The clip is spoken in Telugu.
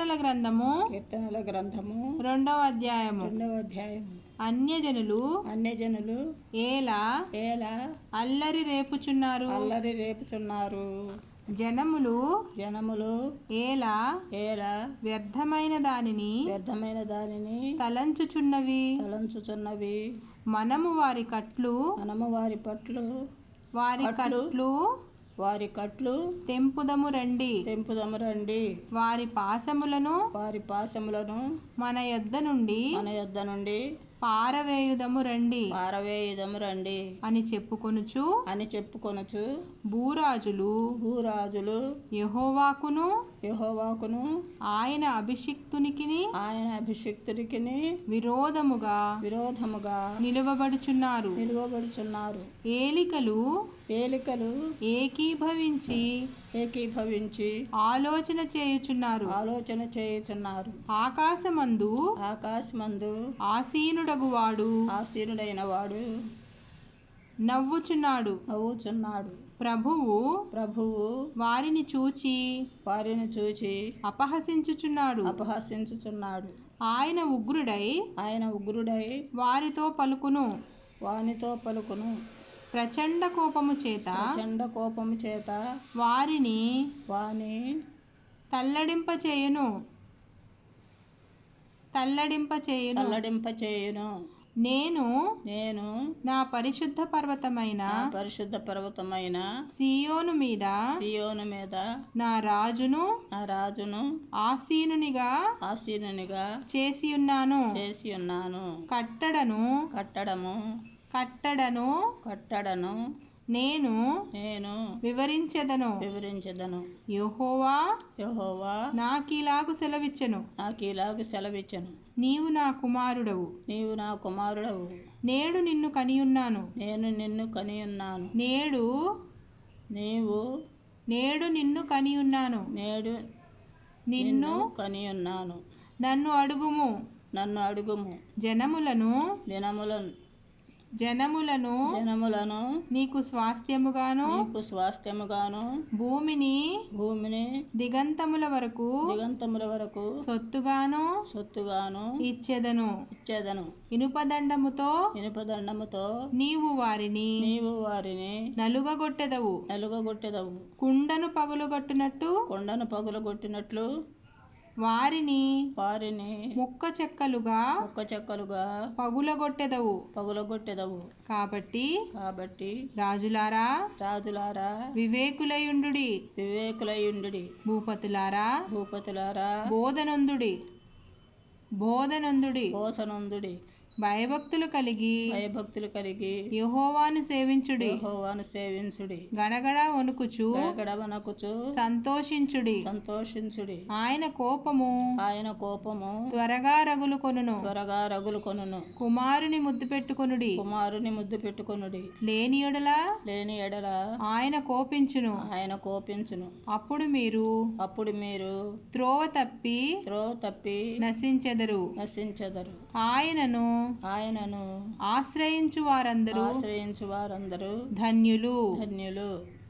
కీర్తనల గ్రంథము కీర్తనల గ్రంథము రెండవ అధ్యాయము రెండవ అధ్యాయం అన్యజనులు అన్యజనులు ఏలా ఎలా అల్లరి రేపుచున్నారు అల్లరి రేపుచున్నారు జనములు జనములు ఏలా ఎలా వ్యర్థమైన దానిని వ్యర్థమైన దానిని తలంచుచున్నవి తలంచుచున్నవి మనము వారి కట్లు మనము వారి పట్లు వారి కట్లు వారి కట్లు తెంపుదము రండి తెంపుదము రండి వారి పాశములను వారి పాశములను మన యొద్ద నుండి మన యొద్ద నుండి పారవేయుదము రండి పారవేయుదము రండి అని చెప్పుకొనుచు అని చెప్పుకొనుచు భూరాజులు భూరాజులు యహోవాకును యహోవాకును ఆయన అభిషిక్తునికిని ఆయన అభిషిక్తుడికి విరోధముగా విరోధముగా నిలువబడుచున్నారు నిలువబడుచున్నారు ఏలికలు తేలికలు ఏకీభవించి ఏకీభవించి ఆలోచన చేయుచున్నారు ఆలోచన చేయుచున్నారు ఆకాశమందు ఆకాశమందు ఆసీనుడగువాడు ఆసీనుడైన వాడు నవ్వుచున్నాడు నవ్వుచున్నాడు ప్రభువు ప్రభువు వారిని చూచి వారిని చూచి అపహసించుచున్నాడు అపహసించుచున్నాడు ఆయన ఉగ్రుడై ఆయన ఉగ్రుడై వారితో పలుకును వానితో పలుకును ప్రచండ కోపము చేత చండ కోపము చేత వారిని వాని తల్లడింపచేయును తల్లడింపచేయును తల్లడింప చేయును నేను నేను నా పరిశుద్ధ పర్వతమైన నా పరిశుద్ధ పర్వతమైన సియోను మీద సియోను మీద నా రాజును నా రాజును ఆసీనునిగా ఆసీనునిగా చేసి ఉన్నాను చేసి ఉన్నాను కట్టడను కట్టడము కట్టడను కట్టడను నేను నేను వివరించెదను వివరించదను యెహోవా యహోవా నాకీలాగు సెలవిచ్చెను నాకు ఇలాగ సెలవిచ్చను నీవు నా కుమారుడవు నీవు నా కుమారుడవు నేడు నిన్ను కనియున్నాను నేను నిన్ను కని ఉన్నాను నేడు నీవు నేడు నిన్ను కనియున్నాను నేడు నిన్ను కని ఉన్నాను నన్ను అడుగుము నన్ను అడుగుము జనములను దినములను జనములను జనములను నీకు స్వాస్థ్యముగాను నీకు స్వాస్థ్యముగాను భూమిని భూమిని దిగంతముల వరకు దిగంతముల వరకు సొత్తుగాను సొత్తుగాను ఇచ్చెదను ఇచ్చేదను ఇనుపదండముతో ఇనుపదండముతో నీవు వారిని నీవు వారిని నలుగగొట్టెదవు నలుగగొట్టెదవు కుండను పగులుగొట్టునట్టు కొండను పగులగొట్టినట్లు వారిని వారిని ముక్క చెక్కలుగా ఒక్క చెక్కలుగా పగులగొట్టెదవు పగులగొట్టెదవు కాబట్టి కాబట్టి రాజులారా రాజులారా వివేకులయుండుడి వివేకులయుండుడి భూపతులారా భూపతులారా బోధనందుడి బోధనందుడి బోధనందుడి భయభక్తులు కలిగి భయభక్తులు కలిగి యెహోవాను సేవించుడి యెహోవాను సేవించుడి గడగడ వణుకుచు గడవనకుచు సంతోషించుడి సంతోషించుడి ఆయన కోపము ఆయన కోపము త్వరగా రగులు కొనును త్వరగా రగులు కొనును కుమారుని ముద్దు పెట్టుకొనుడి కుమారుని ముద్దు పెట్టుకొనుడి లేని ఎడల లేని ఎడల ఆయన కోపించును ఆయన కోపించును అప్పుడు మీరు అప్పుడు మీరు త్రోవ తప్పి త్రోవ తప్పి నశించెదరు నశించెదరు ఆయనను ఆయనను ఆశ్రయించు వారందరూ ఆశ్రయించు వారందరూ ధన్యులు ధన్యులు